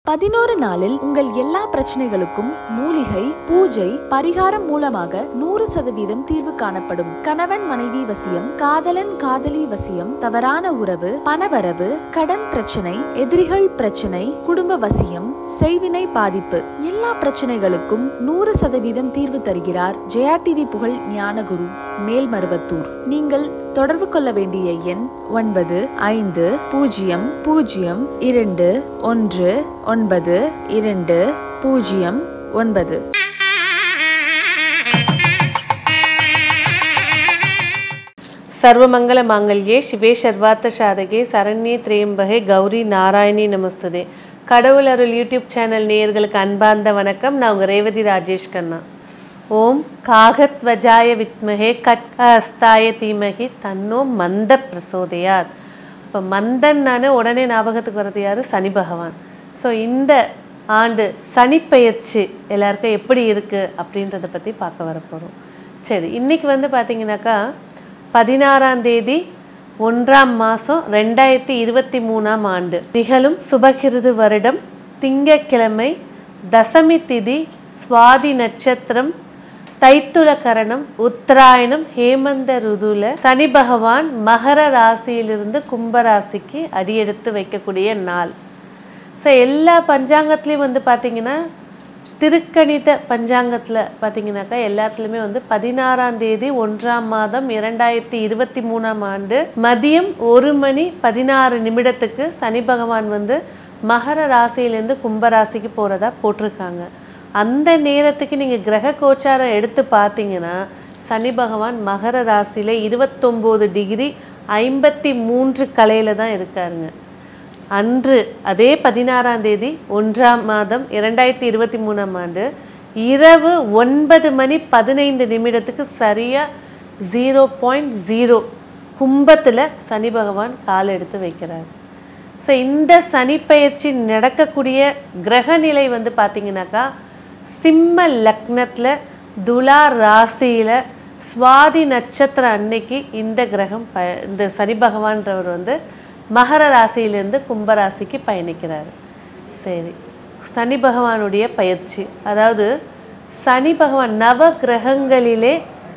பதினோரு நாளில் உங்கள் எல்லா பிரச்சனைகளுக்கும் மூலிகை பூஜை பரிகாரம் மூலமாக நூறு சதவீதம் தீர்வு காணப்படும் கணவன் மனைவி வசியம் காதலன் காதலி வசியம் தவறான உறவு பணவரவு கடன் பிரச்சனை எதிரிகள் பிரச்சனை குடும்ப வசியம் செய்வினை பாதிப்பு எல்லா பிரச்சனைகளுக்கும் நூறு சதவீதம் தீர்வு தருகிறார் ஜெயா டிவி புகழ் ஞானகுரு மேல்மருவத்தூர் நீங்கள் தொடர்பு கொள்ள வேண்டிய எண் ஒன்பது ஐந்து பூஜ்ஜியம் பூஜ்ஜியம் இரண்டு ஒன்று ஒன்பது இரண்டு பூஜ்ஜியம் ஒன்பது சர்வமங்கல மாங்கல்யே சிவே சர்வார்த்த சாதகே சரண்யே திரியம்பகே கௌரி நாராயணி நமஸ்துதே கடவுள் அருள் யூடியூப் சேனல் நேயர்களுக்கு அன்பார்ந்த வணக்கம் நான் உங்கள் ரேவதி ராஜேஷ் கண்ணா ஓம் காகத்வஜாய வித்மகே கட்கஸ்தாய தீமகி தன்னோ மந்த பிரசோதயாத் இப்போ மந்தன்னானே உடனே ஞாபகத்துக்கு வர்றது யார் சனி பகவான் ஸோ இந்த ஆண்டு சனிப்பெயர்ச்சி எல்லாருக்கும் எப்படி இருக்குது அப்படின்றத பற்றி பார்க்க வர போகிறோம் சரி இன்னைக்கு வந்து பார்த்தீங்கன்னாக்கா பதினாறாம் தேதி ஒன்றாம் மாதம் ரெண்டாயிரத்தி இருபத்தி மூணாம் ஆண்டு நிகழும் சுபகிருது வருடம் திங்கட்கிழமை தசமி திதி சுவாதி நட்சத்திரம் தைத்துள கரணம் உத்தராயணம் ஹேமந்த ருதுல சனி பகவான் மகர ராசியிலிருந்து கும்ப ராசிக்கு அடியெடுத்து வைக்கக்கூடிய நாள் ஸோ எல்லா பஞ்சாங்கத்துலேயும் வந்து பார்த்தீங்கன்னா திருக்கணித பஞ்சாங்கத்தில் பார்த்தீங்கன்னாக்கா எல்லாத்துலேயுமே வந்து பதினாறாம் தேதி ஒன்றாம் மாதம் இரண்டாயிரத்தி இருபத்தி மூணாம் ஆண்டு மதியம் ஒரு மணி பதினாறு நிமிடத்துக்கு சனி பகவான் வந்து மகர ராசியிலேருந்து கும்ப ராசிக்கு போகிறதா போட்டிருக்காங்க அந்த நேரத்துக்கு நீங்கள் கிரக கோச்சாரம் எடுத்து பார்த்தீங்கன்னா சனி பகவான் மகர ராசியில் இருபத்தொம்போது டிகிரி ஐம்பத்தி மூன்று கலையில் தான் இருக்காருங்க அன்று அதே பதினாறாம் தேதி ஒன்றாம் மாதம் இரண்டாயிரத்தி இருபத்தி மூணாம் ஆண்டு இரவு ஒன்பது மணி பதினைந்து நிமிடத்துக்கு சரியாக ஜீரோ பாயிண்ட் ஜீரோ கும்பத்தில் சனி பகவான் கால் எடுத்து வைக்கிறார் ஸோ இந்த சனிப்பெயர்ச்சி நடக்கக்கூடிய கிரகநிலை வந்து பார்த்திங்கனாக்கா சிம்ம லக்னத்தில் துலா ராசியில் சுவாதி நட்சத்திரம் அன்னைக்கு இந்த கிரகம் ப இந்த சனி பகவான்றவர் வந்து மகர ராசியிலேருந்து கும்பராசிக்கு பயணிக்கிறார் சரி சனி பகவானுடைய பயிற்சி அதாவது சனி பகவான் நவ கிரகங்களிலே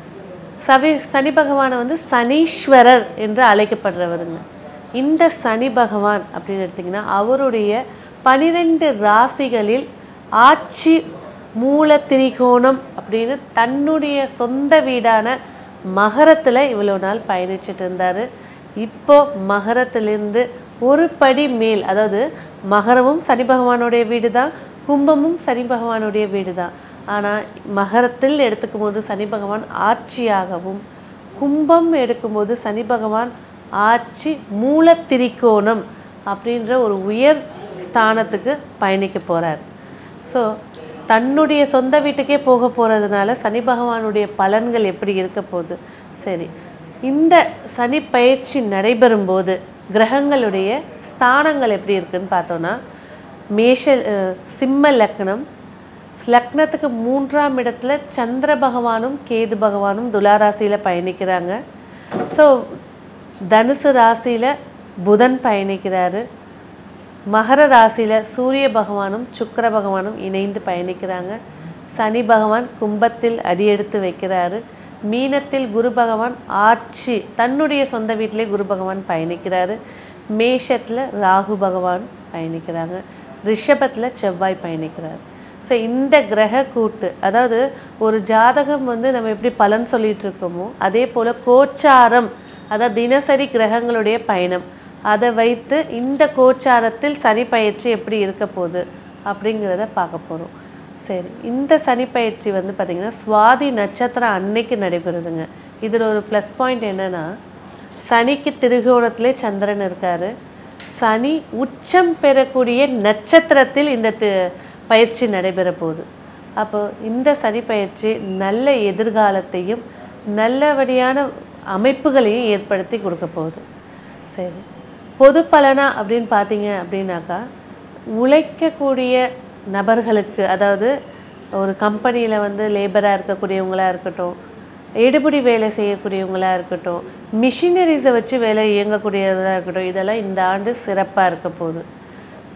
சவி சனி பகவானை வந்து சனீஸ்வரர் என்று அழைக்கப்படுறவருங்க இந்த சனி பகவான் அப்படின்னு எடுத்திங்கன்னா அவருடைய பனிரெண்டு ராசிகளில் ஆட்சி மூல திரிகோணம் அப்படின்னு தன்னுடைய சொந்த வீடான மகரத்தில் இவ்வளோ நாள் பயணிச்சுட்டு இருந்தார் இப்போ மகரத்திலிருந்து ஒரு படி மேல் அதாவது மகரமும் சனி பகவானுடைய வீடு தான் கும்பமும் சனி பகவானுடைய வீடு தான் ஆனால் மகரத்தில் எடுத்துக்கும் போது சனி பகவான் ஆட்சியாகவும் கும்பம் எடுக்கும்போது சனி பகவான் ஆட்சி மூலத்திரிக்கோணம் அப்படின்ற ஒரு உயர் ஸ்தானத்துக்கு பயணிக்க போகிறார் ஸோ தன்னுடைய சொந்த வீட்டுக்கே போக போகிறதுனால சனி பகவானுடைய பலன்கள் எப்படி இருக்க போகுது சரி இந்த சனி பயிற்சி நடைபெறும்போது கிரகங்களுடைய ஸ்தானங்கள் எப்படி இருக்குன்னு பார்த்தோன்னா மேஷ அஹ், சிம்ம லக்னம் லக்னத்துக்கு மூன்றாம் இடத்துல சந்திர பகவானும் கேது பகவானும் துலாராசியில் பயணிக்கிறாங்க ஸோ தனுசு ராசியில் புதன் பயணிக்கிறாரு மகர ராசியில் சூரிய பகவானும் சுக்கிர பகவானும் இணைந்து பயணிக்கிறாங்க சனி பகவான் கும்பத்தில் அடியெடுத்து வைக்கிறாரு மீனத்தில் குரு பகவான் ஆட்சி தன்னுடைய சொந்த வீட்டிலே குரு பகவான் பயணிக்கிறாரு மேஷத்தில் ராகு பகவான் பயணிக்கிறாங்க ரிஷபத்தில் செவ்வாய் பயணிக்கிறார் ஸோ இந்த கிரக கூட்டு அதாவது ஒரு ஜாதகம் வந்து நம்ம எப்படி பலன் சொல்லிட்டு இருக்கோமோ அதே போல் கோச்சாரம் அதாவது தினசரி கிரகங்களுடைய பயணம் அதை வைத்து இந்த கோச்சாரத்தில் சனி பயிற்சி எப்படி இருக்க போகுது அப்படிங்கிறத பார்க்க போகிறோம் சரி இந்த சனி பயிற்சி வந்து பார்த்திங்கன்னா சுவாதி நட்சத்திரம் அன்னைக்கு நடைபெறுதுங்க இதில் ஒரு ப்ளஸ் பாயிண்ட் என்னென்னா சனிக்கு திருகோணத்திலே சந்திரன் இருக்கார் சனி உச்சம் பெறக்கூடிய நட்சத்திரத்தில் இந்த தி- பயிற்சி நடைபெற போகுது அப்போ இந்த சனி பயிற்சி நல்ல எதிர்காலத்தையும் நல்லபடியான அமைப்புகளையும் ஏற்படுத்தி கொடுக்க போகுது சரி பொது பலனா அப்படின்னு பார்த்தீங்க அப்படின்னாக்கா உழைக்கக்கூடிய நபர்களுக்கு அதாவது ஒரு கம்பெனியில் வந்து லேபராக இருக்கக்கூடியவங்களா இருக்கட்டும் எடுபிடி வேலை செய்யக்கூடியவங்களா இருக்கட்டும் மிஷினரிஸை வச்சு வேலை இயங்கக்கூடியதாக இருக்கட்டும் இதெல்லாம் இந்த ஆண்டு சிறப்பாக இருக்க போகுது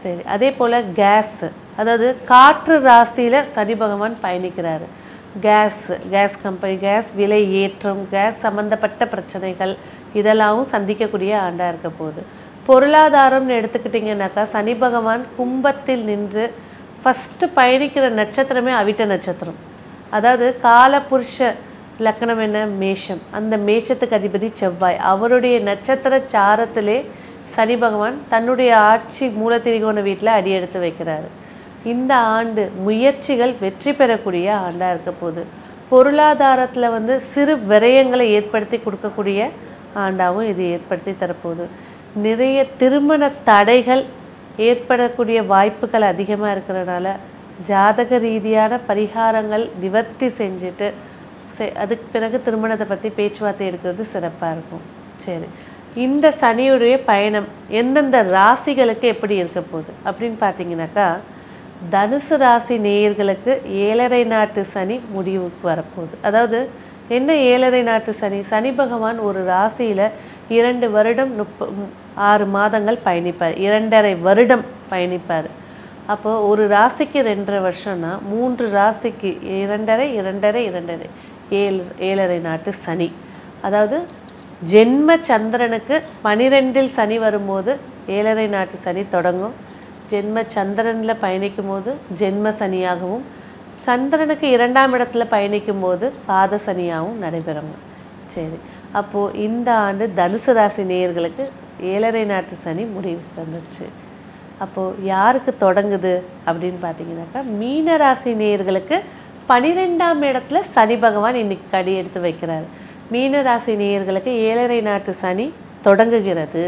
சரி அதே போல் கேஸ் அதாவது காற்று ராசியில் சனி பகவான் பயணிக்கிறாரு கேஸ் கேஸ் கம்பெனி கேஸ் விலை ஏற்றம் கேஸ் சம்மந்தப்பட்ட பிரச்சனைகள் இதெல்லாமும் சந்திக்கக்கூடிய ஆண்டாக இருக்க போகுது பொருளாதாரம்னு எடுத்துக்கிட்டிங்கனாக்கா சனி பகவான் கும்பத்தில் நின்று ஃபஸ்ட்டு பயணிக்கிற நட்சத்திரமே அவிட்ட நட்சத்திரம் அதாவது காலபுருஷ லக்கணம் என்ன மேஷம் அந்த மேஷத்துக்கு அதிபதி செவ்வாய் அவருடைய நட்சத்திர சாரத்திலே சனி பகவான் தன்னுடைய ஆட்சி மூலத்திரிகோண வீட்டில் அடியெடுத்து வைக்கிறாரு இந்த ஆண்டு முயற்சிகள் வெற்றி பெறக்கூடிய ஆண்டாக இருக்க போகுது பொருளாதாரத்தில் வந்து சிறு விரயங்களை ஏற்படுத்தி கொடுக்கக்கூடிய ஆண்டாகவும் இது ஏற்படுத்தி தரப்போகுது நிறைய திருமண தடைகள் ஏற்படக்கூடிய வாய்ப்புகள் அதிகமாக இருக்கிறனால ஜாதக ரீதியான பரிகாரங்கள் நிவர்த்தி செஞ்சுட்டு செ அதுக்கு பிறகு திருமணத்தை பற்றி பேச்சுவார்த்தை எடுக்கிறது சிறப்பாக இருக்கும் சரி இந்த சனியுடைய பயணம் எந்தெந்த ராசிகளுக்கு எப்படி இருக்க போகுது அப்படின்னு பார்த்தீங்கன்னாக்கா தனுசு ராசி நேயர்களுக்கு ஏழரை நாட்டு சனி முடிவுக்கு வரப்போகுது அதாவது என்ன ஏழரை நாட்டு சனி சனி பகவான் ஒரு ராசியில் இரண்டு வருடம் முப்ப ம், ஆறு மாதங்கள் பயணிப்பார் இரண்டரை வருடம் பயணிப்பார் அப்போ ஒரு ராசிக்கு ரெண்டரை வருஷம்னா மூன்று ராசிக்கு இரண்டரை இரண்டரை இரண்டரை ஏழு ஏழரை நாட்டு சனி அதாவது ஜென்ம சந்திரனுக்கு பனிரெண்டில் சனி வரும்போது ஏழரை நாட்டு சனி தொடங்கும் ஜென்ம சந்திரனில் பயணிக்கும் போது ஜென்ம சனியாகவும் சந்திரனுக்கு இரண்டாம் இடத்துல பயணிக்கும் போது பாத சனியாகவும் நடைபெறும் சரி அப்போது இந்த ஆண்டு தனுசு ராசி நேயர்களுக்கு ஏழரை நாட்டு சனி முடிவுக்கு வந்துச்சு அப்போது யாருக்கு தொடங்குது அப்படின்னு பார்த்தீங்கன்னாக்கா மீன ராசி நேயர்களுக்கு பனிரெண்டாம் இடத்துல சனி பகவான் இன்னைக்கு கடி எடுத்து வைக்கிறார் மீன ராசி நேயர்களுக்கு ஏழரை நாட்டு சனி தொடங்குகிறது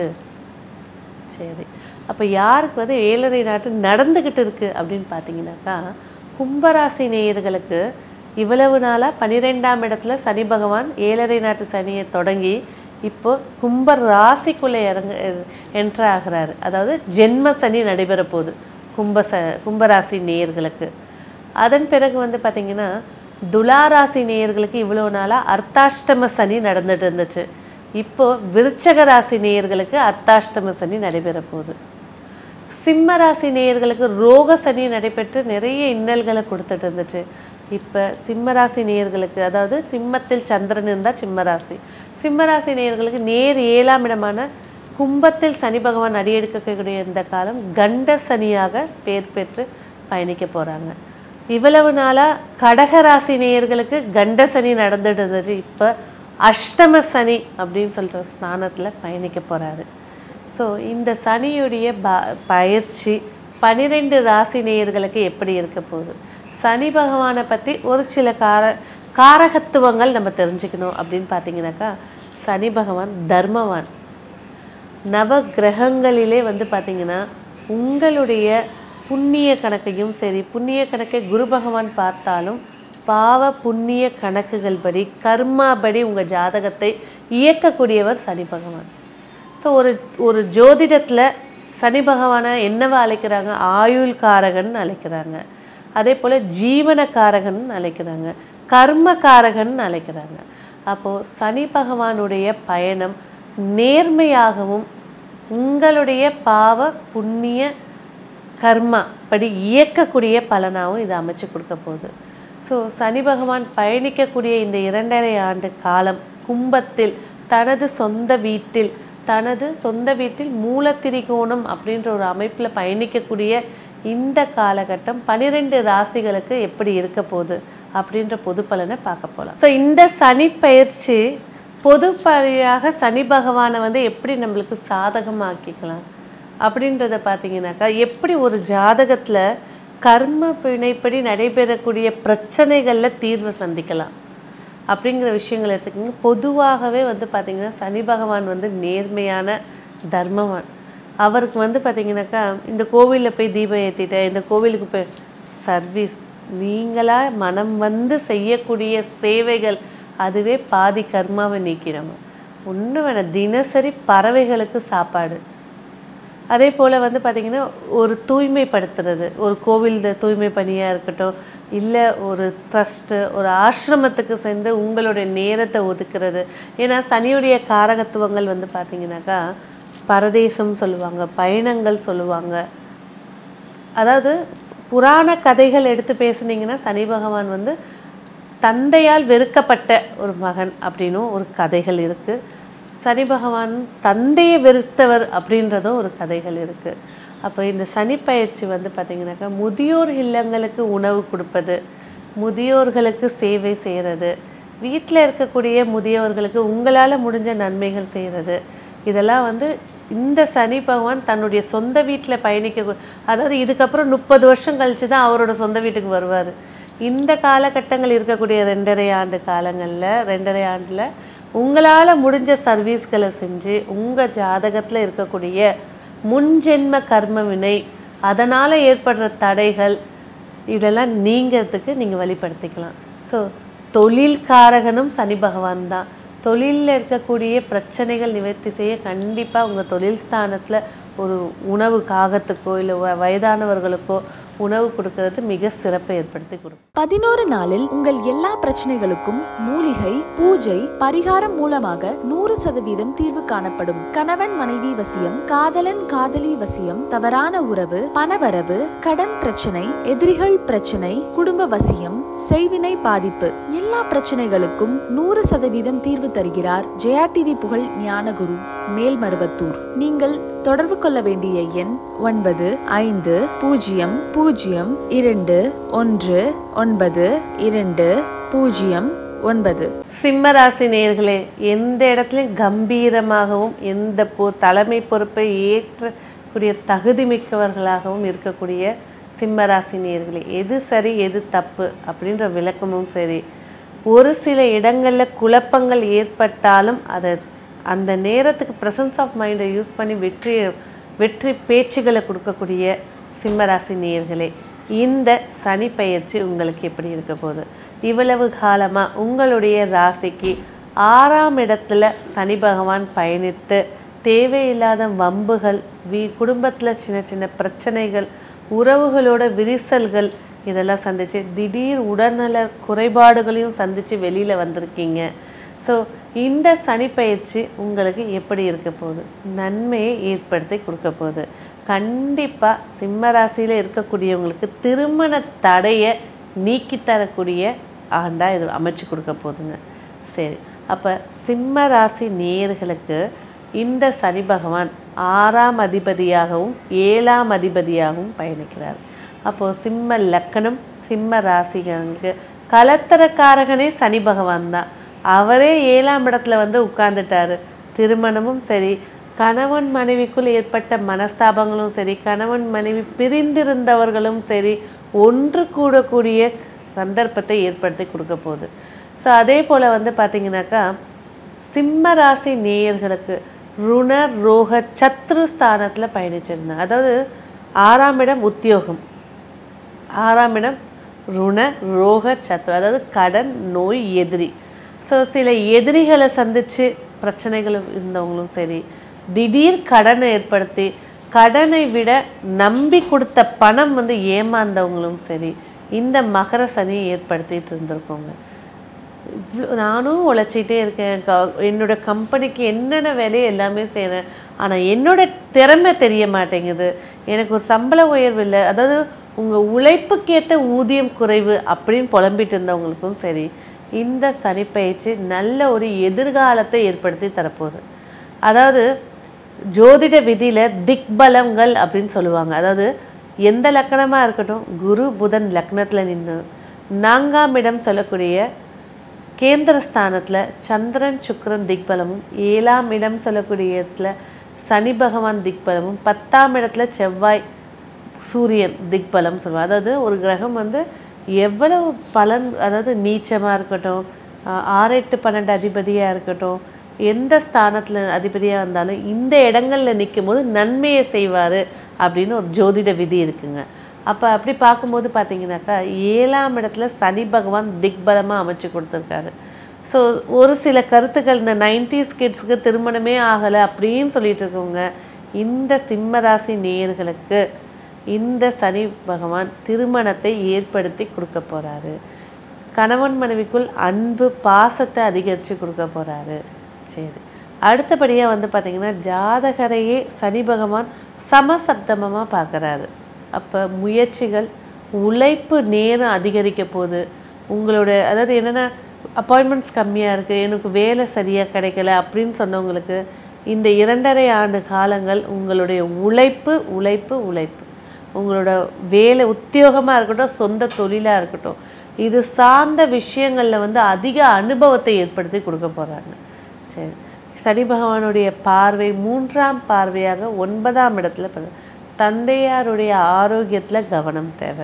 சரி அப்போ யாருக்கு வந்து ஏழரை நாட்டு நடந்துக்கிட்டு இருக்குது அப்படின்னு பார்த்தீங்கன்னாக்கா கும்பராசி நேயர்களுக்கு இவ்வளவு நாளாக பன்னிரெண்டாம் இடத்துல சனி பகவான் ஏழரை நாட்டு சனியை தொடங்கி இப்போ கும்ப ராசிக்குள்ளே இறங்க என்ட்ரு ஆகிறாரு அதாவது ஜென்ம சனி நடைபெற போகுது கும்ப ச கும்பராசி நேயர்களுக்கு அதன் பிறகு வந்து பார்த்திங்கன்னா துளாராசி நேயர்களுக்கு இவ்வளோ நாளாக அர்த்தாஷ்டம சனி நடந்துட்டு இருந்துச்சு இப்போ விருச்சக ராசி நேயர்களுக்கு அர்த்தாஷ்டம சனி நடைபெற போகுது சிம்ம ராசி நேயர்களுக்கு ரோக சனி நடைபெற்று நிறைய இன்னல்களை கொடுத்துட்டு இருந்துச்சு இப்போ சிம்ம ராசி நேயர்களுக்கு அதாவது சிம்மத்தில் சந்திரன் இருந்தால் சிம்ம ராசி சிம்ம ராசி நேயர்களுக்கு நேர் ஏழாம் இடமான கும்பத்தில் சனி பகவான் அடியெடுக்கக்கூடிய இந்த காலம் கண்ட சனியாக பேர் பெற்று பயணிக்க போகிறாங்க இவ்வளவு நாளாக கடகராசி நேயர்களுக்கு கண்ட சனி நடந்துட்டு இருந்துச்சு இப்போ அஷ்டம சனி அப்படின்னு சொல்கிற ஸ்நானத்தில் பயணிக்க போகிறாரு ஸோ இந்த சனியுடைய ப பயிற்சி பனிரெண்டு ராசி நேயர்களுக்கு எப்படி இருக்க போகுது சனி பகவானை பற்றி ஒரு சில கார காரகத்துவங்கள் நம்ம தெரிஞ்சுக்கணும் அப்படின்னு பார்த்தீங்கன்னாக்கா சனி பகவான் தர்மவான் நவ கிரகங்களிலே வந்து பார்த்தீங்கன்னா உங்களுடைய புண்ணிய கணக்கையும் சரி புண்ணிய கணக்கை குரு பகவான் பார்த்தாலும் பாவ புண்ணிய கணக்குகள் படி கர்மா படி உங்கள் ஜாதகத்தை இயக்கக்கூடியவர் சனி பகவான் ஸோ ஒரு ஒரு ஜோதிடத்தில் சனி பகவானை என்னவா அழைக்கிறாங்க ஆயுள் காரகன் அழைக்கிறாங்க அதே போல் ஜீவனக்காரகன் அழைக்கிறாங்க கர்மகாரகன் அழைக்கிறாங்க அப்போது சனி பகவானுடைய பயணம் நேர்மையாகவும் உங்களுடைய பாவ புண்ணிய கர்மா படி இயக்கக்கூடிய பலனாகவும் இது அமைச்சு கொடுக்க போகுது ஸோ சனி பகவான் பயணிக்கக்கூடிய இந்த இரண்டரை ஆண்டு காலம் கும்பத்தில் தனது சொந்த வீட்டில் தனது சொந்த வீட்டில் மூலத்திரிகோணம் அப்படின்ற ஒரு அமைப்பில் பயணிக்கக்கூடிய இந்த காலகட்டம் பனிரெண்டு ராசிகளுக்கு எப்படி இருக்க போகுது அப்படின்ற பொது பலனை பார்க்க போகலாம் ஸோ இந்த சனி பயிற்சி பொதுப்படியாக சனி பகவானை வந்து எப்படி நம்மளுக்கு சாதகமாக்கிக்கலாம் அப்படின்றத பார்த்தீங்கன்னாக்கா எப்படி ஒரு ஜாதகத்தில் கர்ம பிணைப்படி நடைபெறக்கூடிய பிரச்சனைகளில் தீர்வு சந்திக்கலாம் அப்படிங்கிற விஷயங்கள் எடுத்துக்கிங்க பொதுவாகவே வந்து பார்த்திங்கன்னா சனி பகவான் வந்து நேர்மையான தர்மவான் அவருக்கு வந்து பார்த்திங்கனாக்கா இந்த கோவிலில் போய் தீபம் ஏற்றிட்டேன் இந்த கோவிலுக்கு போய் சர்வீஸ் நீங்களாக மனம் வந்து செய்யக்கூடிய சேவைகள் அதுவே பாதி கர்மாவை நீக்கிடும் ஒன்றும் வேணாம் தினசரி பறவைகளுக்கு சாப்பாடு அதே போல் வந்து பார்த்திங்கன்னா ஒரு தூய்மைப்படுத்துறது ஒரு கோவில் தூய்மை பணியாக இருக்கட்டும் இல்லை ஒரு ட்ரஸ்ட்டு ஒரு ஆசிரமத்துக்கு சென்று உங்களுடைய நேரத்தை ஒதுக்குறது ஏன்னா சனியுடைய காரகத்துவங்கள் வந்து பார்த்திங்கனாக்கா பரதேசம் சொல்லுவாங்க பயணங்கள் சொல்லுவாங்க அதாவது புராண கதைகள் எடுத்து பேசுனீங்கன்னா சனி பகவான் வந்து தந்தையால் வெறுக்கப்பட்ட ஒரு மகன் அப்படின்னும் ஒரு கதைகள் இருக்குது சனி பகவான் தந்தையை வெறுத்தவர் அப்படின்றதும் ஒரு கதைகள் இருக்குது அப்போ இந்த சனி பயிற்சி வந்து பார்த்திங்கனாக்கா முதியோர் இல்லங்களுக்கு உணவு கொடுப்பது முதியோர்களுக்கு சேவை செய்கிறது வீட்டில் இருக்கக்கூடிய முதியோர்களுக்கு உங்களால் முடிஞ்ச நன்மைகள் செய்கிறது இதெல்லாம் வந்து இந்த சனி பகவான் தன்னுடைய சொந்த வீட்டில் பயணிக்க அதாவது இதுக்கப்புறம் முப்பது வருஷம் கழித்து தான் அவரோட சொந்த வீட்டுக்கு வருவார் இந்த காலகட்டங்கள் இருக்கக்கூடிய ரெண்டரை ஆண்டு காலங்களில் ரெண்டரை ஆண்டில் உங்களால் முடிஞ்ச சர்வீஸ்களை செஞ்சு உங்கள் ஜாதகத்தில் இருக்கக்கூடிய முன்ஜென்ம கர்ம வினை அதனால் ஏற்படுற தடைகள் இதெல்லாம் நீங்கிறதுக்கு நீங்கள் வழிபடுத்திக்கலாம் ஸோ தொழில் காரகனும் சனி பகவான் தான் தொழிலில் இருக்கக்கூடிய பிரச்சனைகள் நிவர்த்தி செய்ய கண்டிப்பாக உங்கள் தொழில் ஸ்தானத்தில் ஒரு உணவு காகத்துக்கோ இல்லை வ- வயதானவர்களுக்கோ உணவு கொடுக்கறது மிக சிறப்பை ஏற்படுத்தி கொடுக்கும் பதினோரு நாளில் உங்கள் எல்லா பிரச்சனைகளுக்கும் மூலிகை பூஜை பரிகாரம் மூலமாக நூறு சதவீதம் தீர்வு காணப்படும் கணவன் மனைவி வசியம் காதலன் காதலி வசியம் தவறான உறவு பணவரவு கடன் பிரச்சனை எதிரிகள் பிரச்சனை குடும்ப வசியம் செய்வினை பாதிப்பு எல்லா பிரச்சனைகளுக்கும் நூறு சதவீதம் தீர்வு தருகிறார் ஜெயா டிவி புகழ் ஞானகுரு மேல்மருவத்தூர் நீங்கள் தொடர்பு கொள்ள வேண்டிய எண் ஒன்பது ஐந்து பூஜ்ஜியம் பூஜ்ஜியம் இரண்டு ஒன்று ஒன்பது இரண்டு பூஜ்ஜியம் ஒன்பது சிம்ம ராசி நேயர்களே எந்த இடத்துலையும் கம்பீரமாகவும் எந்த பொ தலைமை பொறுப்பை ஏற்றக்கூடிய தகுதி மிக்கவர்களாகவும் இருக்கக்கூடிய சிம்ம ராசி நேயர்களே எது சரி எது தப்பு அப்படின்ற விளக்கமும் சரி ஒரு சில இடங்களில் குழப்பங்கள் ஏற்பட்டாலும் அதை அந்த நேரத்துக்கு ப்ரெசன்ஸ் ஆஃப் மைண்டை யூஸ் பண்ணி வெற்றி வெற்றி பேச்சுகளை கொடுக்கக்கூடிய சிம்மராசி நேயர்களே இந்த சனி பயிற்சி உங்களுக்கு எப்படி இருக்க போகுது இவ்வளவு காலமாக உங்களுடைய ராசிக்கு ஆறாம் இடத்துல சனி பகவான் பயணித்து தேவையில்லாத வம்புகள் வீ குடும்பத்தில் சின்ன சின்ன பிரச்சனைகள் உறவுகளோட விரிசல்கள் இதெல்லாம் சந்திச்சு திடீர் உடல்நல குறைபாடுகளையும் சந்தித்து வெளியில் வந்திருக்கீங்க ஸோ இந்த சனி பயிற்சி உங்களுக்கு எப்படி இருக்க போகுது நன்மையை ஏற்படுத்தி கொடுக்க போகுது கண்டிப்பாக சிம்ம ராசியில் இருக்கக்கூடியவங்களுக்கு திருமண தடையை நீக்கி தரக்கூடிய ஆண்டாக இது அமைச்சு கொடுக்க போகுதுங்க சரி அப்போ சிம்ம ராசி நேயர்களுக்கு இந்த சனி பகவான் ஆறாம் அதிபதியாகவும் ஏழாம் அதிபதியாகவும் பயணிக்கிறார் அப்போது சிம்ம லக்கணம் சிம்ம ராசிகளுக்கு கலத்தரக்காரகனே சனி பகவான் தான் அவரே ஏழாம் இடத்துல வந்து உட்கார்ந்துட்டாரு திருமணமும் சரி கணவன் மனைவிக்குள் ஏற்பட்ட மனஸ்தாபங்களும் சரி கணவன் மனைவி பிரிந்திருந்தவர்களும் சரி ஒன்று கூடக்கூடிய சந்தர்ப்பத்தை ஏற்படுத்தி கொடுக்க போகுது ஸோ அதே போல் வந்து பார்த்தீங்கன்னாக்கா சிம்ம ராசி நேயர்களுக்கு ருண ரோக சத்ரு ஸ்தானத்தில் பயணிச்சிருந்தாங்க அதாவது ஆறாம் இடம் உத்தியோகம் ஆறாம் இடம் ருண ரோக சத்ரு அதாவது கடன் நோய் எதிரி ஸோ சில எதிரிகளை சந்தித்து பிரச்சனைகள் இருந்தவங்களும் சரி திடீர் கடனை ஏற்படுத்தி கடனை விட நம்பி கொடுத்த பணம் வந்து ஏமாந்தவங்களும் சரி இந்த மகர சனியை ஏற்படுத்திட்டு இருந்திருக்கோங்க இவ்வளோ நானும் உழைச்சிட்டே இருக்கேன் க என்னோட கம்பெனிக்கு என்னென்ன வேலையை எல்லாமே செய்கிறேன் ஆனால் என்னோட திறமை தெரிய மாட்டேங்குது எனக்கு ஒரு சம்பள உயர்வு இல்லை அதாவது உங்கள் உழைப்புக்கேற்ற ஊதியம் குறைவு அப்படின்னு புலம்பிட்டு இருந்தவங்களுக்கும் சரி இந்த சனிப்பயிற்சி நல்ல ஒரு எதிர்காலத்தை ஏற்படுத்தி தரப்போகுது அதாவது ஜோதிட விதியில் திக்பலங்கள் அப்படின்னு சொல்லுவாங்க அதாவது எந்த லக்கணமாக இருக்கட்டும் குரு புதன் லக்னத்தில் நின்று நான்காம் இடம் சொல்லக்கூடிய கேந்திரஸ்தானத்தில் சந்திரன் சுக்கிரன் திக்பலமும் ஏழாம் இடம் சொல்லக்கூடிய இடத்துல சனி பகவான் திக்பலமும் பத்தாம் இடத்துல செவ்வாய் சூரியன் திக்பலம் சொல்லுவாங்க அதாவது ஒரு கிரகம் வந்து எவ்வளவு பலன் அதாவது நீச்சமாக இருக்கட்டும் ஆஹ் ஆறு எட்டு பன்னெண்டு அதிபதியாக இருக்கட்டும் எந்த ஸ்தானத்தில் அதிபதியாக இருந்தாலும் இந்த இடங்களில் நிற்கும் போது நன்மையை செய்வார் அப்படின்னு ஒரு ஜோதிட விதி இருக்குங்க அப்போ அப்படி பார்க்கும்போது பார்த்தீங்கன்னாக்கா ஏழாம் இடத்துல சனி பகவான் திக்பலமாக அமைச்சு கொடுத்துருக்காரு ஸோ ஒரு சில கருத்துக்கள் இந்த நைன்டிஸ் கிட்ஸுக்கு திருமணமே ஆகலை அப்படின்னு சொல்லிட்டு இருக்கவங்க இந்த சிம்ம ராசி நேயர்களுக்கு இந்த சனி பகவான் திருமணத்தை ஏற்படுத்தி கொடுக்க போகிறாரு கணவன் மனைவிக்குள் அன்பு பாசத்தை அதிகரித்து கொடுக்க போகிறாரு சரி அடுத்தபடியாக வந்து பார்த்திங்கன்னா ஜாதகரையே சனி பகவான் சமசப்தமமாக பார்க்குறாரு அப்போ முயற்சிகள் உழைப்பு நேரம் அதிகரிக்க போகுது உங்களோட அதாவது என்னென்னா அப்பாயின்மெண்ட்ஸ் கம்மியாக இருக்குது எனக்கு வேலை சரியாக கிடைக்கல அப்படின்னு சொன்னவங்களுக்கு இந்த இரண்டரை ஆண்டு காலங்கள் உங்களுடைய உழைப்பு உழைப்பு உழைப்பு உங்களோட வேலை உத்தியோகமாக இருக்கட்டும் சொந்த தொழிலாக இருக்கட்டும் இது சார்ந்த விஷயங்களில் வந்து அதிக அனுபவத்தை ஏற்படுத்தி கொடுக்க போகிறாங்க சரி சனி பகவானுடைய பார்வை மூன்றாம் பார்வையாக ஒன்பதாம் இடத்துல படுது. தந்தையாருடைய ஆரோக்கியத்தில் கவனம் தேவை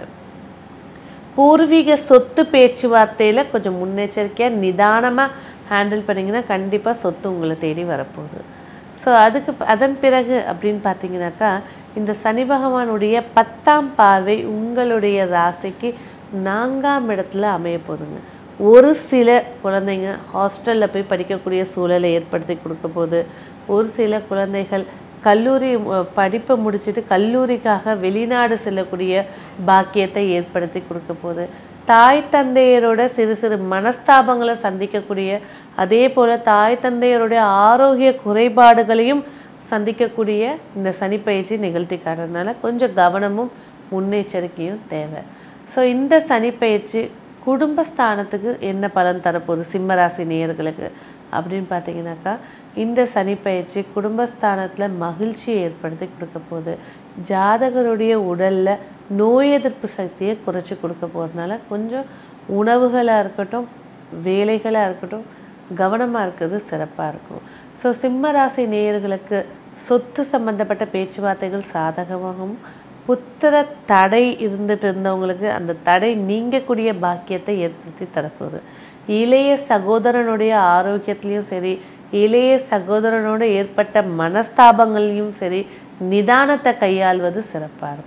பூர்வீக சொத்து பேச்சுவார்த்தையில் கொஞ்சம் முன்னெச்சரிக்கையாக நிதானமாக ஹேண்டில் பண்ணிங்கன்னா கண்டிப்பாக சொத்து உங்களை தேடி வரப்போகுது ஸோ அதுக்கு ப- அதன் பிறகு அப்படின்னு பார்த்தீங்கன்னாக்கா இந்த சனி பகவானுடைய பத்தாம் பார்வை உங்களுடைய ராசிக்கு நான்காம் இடத்துல அமைய போகுதுங்க ஒரு சில குழந்தைங்க ஹாஸ்டலில் போய் படிக்கக்கூடிய சூழலை ஏற்படுத்தி கொடுக்க போகுது ஒரு சில குழந்தைகள் கல்லூரி அஹ், படிப்பை முடிச்சுட்டு கல்லூரிக்காக வெளிநாடு செல்லக்கூடிய பாக்கியத்தை ஏற்படுத்தி கொடுக்க போகுது தாய் தந்தையரோட சிறு சிறு மனஸ்தாபங்களை சந்திக்கக்கூடிய அதே போல் தாய் தந்தையருடைய ஆரோக்கிய குறைபாடுகளையும் சந்திக்கக்கூடிய இந்த சனிப்பயிற்சி நிகழ்த்தி காட்டுறதுனால கொஞ்சம் கவனமும் முன்னெச்சரிக்கையும் தேவை ஸோ இந்த சனிப்பயிற்சி குடும்பஸ்தானத்துக்கு என்ன பலன் தரப்போகுது சிம்மராசி நேயர்களுக்கு அப்படின்னு பார்த்தீங்கன்னாக்கா இந்த சனிப்பயிற்சி குடும்பஸ்தானத்தில் மகிழ்ச்சியை ஏற்படுத்தி கொடுக்க போகுது ஜாதகருடைய உடலில் நோய் எதிர்ப்பு சக்தியை குறைச்சி கொடுக்க போகிறதுனால கொஞ்சம் உணவுகளாக இருக்கட்டும் வேலைகளாக இருக்கட்டும் கவனமாக இருக்கிறது சிறப்பாக இருக்கும் ஸோ சிம்ம ராசி நேயர்களுக்கு சொத்து சம்பந்தப்பட்ட பேச்சுவார்த்தைகள் சாதகமாகவும் புத்திர தடை இருந்துட்டு இருந்தவங்களுக்கு அந்த தடை நீங்கக்கூடிய பாக்கியத்தை ஏற்படுத்தி தரப்போகுது இளைய சகோதரனுடைய ஆரோக்கியத்துலேயும் சரி இளைய சகோதரனோட ஏற்பட்ட மனஸ்தாபங்கள்லையும் சரி நிதானத்தை கையாள்வது சிறப்பாக இருக்கும்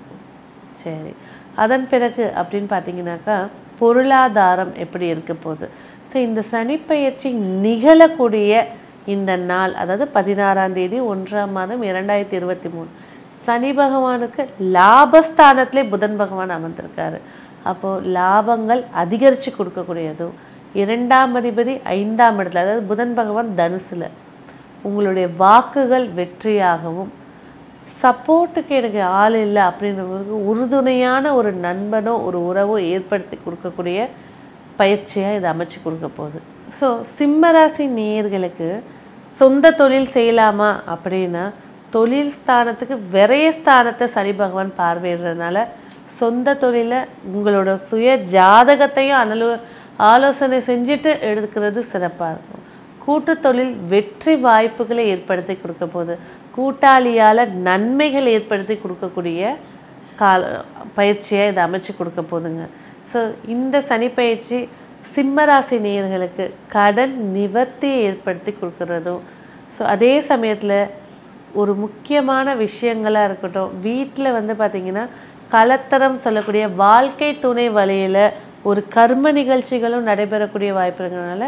சரி அதன் பிறகு அப்படின்னு பார்த்தீங்கன்னாக்கா பொருளாதாரம் எப்படி இருக்க போகுது ஸோ இந்த சனிப்பெயர்ச்சி நிகழக்கூடிய இந்த நாள் அதாவது பதினாறாம் தேதி ஒன்றாம் மாதம் இரண்டாயிரத்தி இருபத்தி மூணு சனி பகவானுக்கு லாபஸ்தானத்திலே புதன் பகவான் அமர்ந்திருக்காரு அப்போது லாபங்கள் அதிகரித்து கொடுக்கக்கூடியதும் இரண்டாம் அதிபதி ஐந்தாம் இடத்துல அதாவது புதன் பகவான் தனுசில் உங்களுடைய வாக்குகள் வெற்றியாகவும் சப்போர்ட்டுக்கு எனக்கு ஆள் இல்லை அப்படின்றவங்களுக்கு உறுதுணையான ஒரு நண்பனோ ஒரு உறவோ ஏற்படுத்தி கொடுக்கக்கூடிய பயிற்சியாக இதை அமைச்சு கொடுக்க போகுது ஸோ சிம்மராசி நேயர்களுக்கு சொந்த தொழில் செய்யலாமா அப்படின்னா தொழில் ஸ்தானத்துக்கு விரைய ஸ்தானத்தை சனி பகவான் பார்வையிடுறதுனால சொந்த தொழிலை உங்களோட சுய ஜாதகத்தையும் அனலு ஆலோசனை செஞ்சுட்டு எடுக்கிறது சிறப்பாக இருக்கும் கூட்டு தொழில் வெற்றி வாய்ப்புகளை ஏற்படுத்தி கொடுக்க போகுது கூட்டாளியால் நன்மைகள் ஏற்படுத்தி கொடுக்கக்கூடிய கால பயிற்சியாக இதை அமைச்சு கொடுக்க போகுதுங்க ஸோ இந்த சனிப்பயிற்சி சிம்மராசி நேயர்களுக்கு கடன் நிவர்த்தியை ஏற்படுத்தி கொடுக்கறதும் ஸோ அதே சமயத்தில் ஒரு முக்கியமான விஷயங்களாக இருக்கட்டும் வீட்டில் வந்து பார்த்திங்கன்னா கலத்தரம் சொல்லக்கூடிய வாழ்க்கை துணை வழியில் ஒரு கர்ம நிகழ்ச்சிகளும் நடைபெறக்கூடிய வாய்ப்பு இருக்கிறதுனால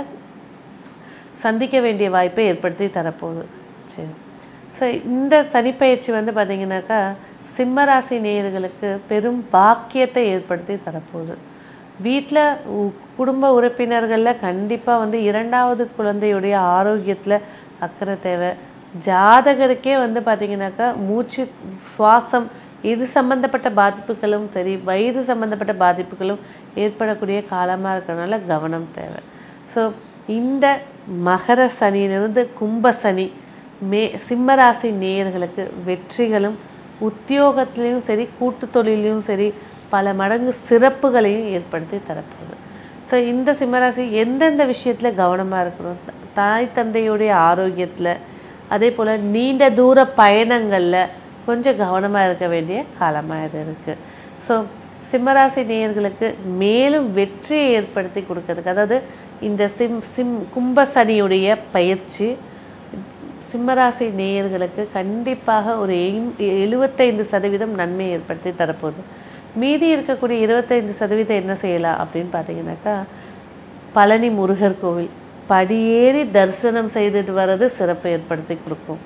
சந்திக்க வேண்டிய வாய்ப்பை ஏற்படுத்தி தரப்போகுது சரி ஸோ இந்த சனிப்பயிற்சி வந்து பார்த்திங்கனாக்கா சிம்மராசி நேயர்களுக்கு பெரும் பாக்கியத்தை ஏற்படுத்தி தரப்போகுது வீட்டில் குடும்ப உறுப்பினர்களில் கண்டிப்பாக வந்து இரண்டாவது குழந்தையுடைய ஆரோக்கியத்தில் அக்கறை தேவை ஜாதகருக்கே வந்து பார்த்திங்கனாக்கா மூச்சு சுவாசம் இது சம்மந்தப்பட்ட பாதிப்புகளும் சரி வயிறு சம்மந்தப்பட்ட பாதிப்புகளும் ஏற்படக்கூடிய காலமாக இருக்கிறனால கவனம் தேவை ஸோ இந்த மகர சனியிலிருந்து கும்ப சனி மே சிம்மராசி நேயர்களுக்கு வெற்றிகளும் உத்தியோகத்திலையும் சரி கூட்டு தொழிலையும் சரி பல மடங்கு சிறப்புகளையும் ஏற்படுத்தி தரப்போகுது ஸோ இந்த சிம்மராசி எந்தெந்த விஷயத்தில் கவனமாக இருக்கணும் த- தாய் தந்தையுடைய ஆரோக்கியத்தில் அதே போல் நீண்ட தூர பயணங்களில் கொஞ்சம் கவனமாக இருக்க வேண்டிய காலமாக இது இருக்குது ஸோ சிம்மராசி நேயர்களுக்கு மேலும் வெற்றியை ஏற்படுத்தி கொடுக்கறதுக்கு அதாவது இந்த சிம் சிம் கும்ப சனியுடைய பயிற்சி சிம்மராசி நேயர்களுக்கு கண்டிப்பாக ஒரு எய்ம் எழுபத்தைந்து சதவீதம் நன்மை ஏற்படுத்தி தரப்போகுது மீதி இருக்கக்கூடிய இருபத்தைந்து சதவீதம் என்ன செய்யலாம் அப்படின்னு பார்த்தீங்கன்னாக்கா பழனி முருகர் கோவில் படியேறி தரிசனம் செய்துட்டு வர்றது சிறப்பை ஏற்படுத்தி கொடுக்கும்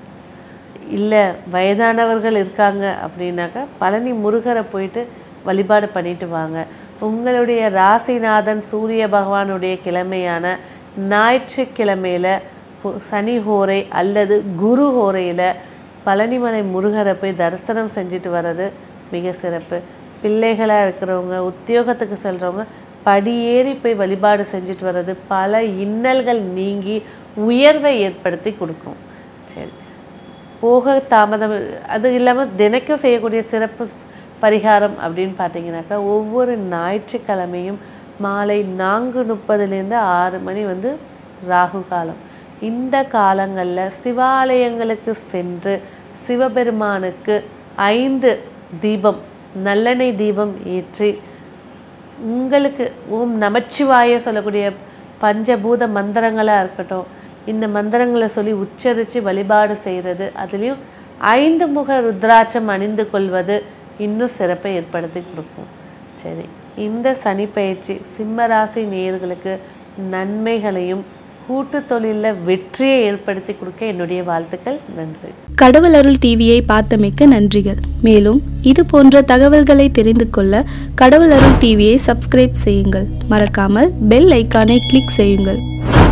இல்லை வயதானவர்கள் இருக்காங்க அப்படின்னாக்கா பழனி முருகரை போயிட்டு வழிபாடு பண்ணிட்டு வாங்க உங்களுடைய ராசிநாதன் சூரிய பகவானுடைய கிழமையான ஞாயிற்றுக்கிழமையில் பு- சனி ஹோரை அல்லது குரு ஹோரையில் பழனிமலை முருகரை போய் தரிசனம் செஞ்சுட்டு வர்றது மிக சிறப்பு பிள்ளைகளாக இருக்கிறவங்க உத்தியோகத்துக்கு செல்கிறவங்க படியேறி போய் வழிபாடு செஞ்சுட்டு வர்றது பல இன்னல்கள் நீங்கி உயர்வை ஏற்படுத்தி கொடுக்கும் சரி போக தாமதம் அது இல்லாமல் தினைக்கும் செய்யக்கூடிய சிறப்பு பரிகாரம் அப்படின்னு பார்த்தீங்கன்னாக்கா ஒவ்வொரு ஞாயிற்றுக்கிழமையும் மாலை நான்கு முப்பதுலேருந்து ஆறு மணி வந்து ராகு காலம் இந்த காலங்களில் சிவாலயங்களுக்கு சென்று சிவபெருமானுக்கு ஐந்து தீபம் நல்லெண்ணெய் தீபம் ஏற்றி உங்களுக்கு ஓம் நமச்சிவாய சொல்லக்கூடிய பஞ்சபூத மந்திரங்களாக இருக்கட்டும் இந்த மந்திரங்களை சொல்லி உச்சரித்து வழிபாடு செய்கிறது அதுலேயும் ஐந்து முக ருத்ராட்சம் அணிந்து கொள்வது இன்னும் சிறப்பை ஏற்படுத்தி கொடுக்கும் சரி இந்த சனி பயிற்சி சிம்ம ராசி நேயர்களுக்கு நன்மைகளையும் கூட்டு தொழிலில் வெற்றியை ஏற்படுத்தி கொடுக்க என்னுடைய வாழ்த்துக்கள் நன்றி கடவுள் அருள் டிவியை பார்த்தமைக்க நன்றிகள் மேலும் இது போன்ற தகவல்களை தெரிந்து கொள்ள கடவுள் அருள் டிவியை சப்ஸ்கிரைப் செய்யுங்கள் மறக்காமல் பெல் ஐக்கானை கிளிக் செய்யுங்கள்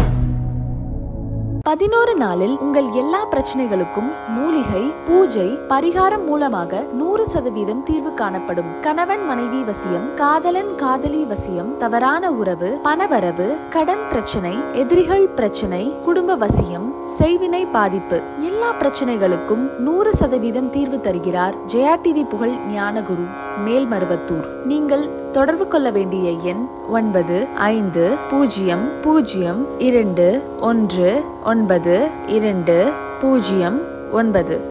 பதினோரு நாளில் உங்கள் எல்லா பிரச்சனைகளுக்கும் மூலிகை பூஜை பரிகாரம் மூலமாக நூறு சதவீதம் தீர்வு காணப்படும் கணவன் மனைவி வசியம் காதலன் காதலி வசியம் தவறான உறவு பணவரவு கடன் பிரச்சனை எதிரிகள் பிரச்சனை குடும்ப வசியம் செய்வினை பாதிப்பு எல்லா பிரச்சனைகளுக்கும் நூறு சதவீதம் தீர்வு தருகிறார் ஜெயா டிவி புகழ் ஞானகுரு மேல்மருவத்தூர் நீங்கள் தொடர்பு கொள்ள வேண்டிய எண் ஒன்பது ஐந்து பூஜ்ஜியம் பூஜ்ஜியம் இரண்டு ஒன்று ஒன்பது இரண்டு பூஜ்ஜியம் ஒன்பது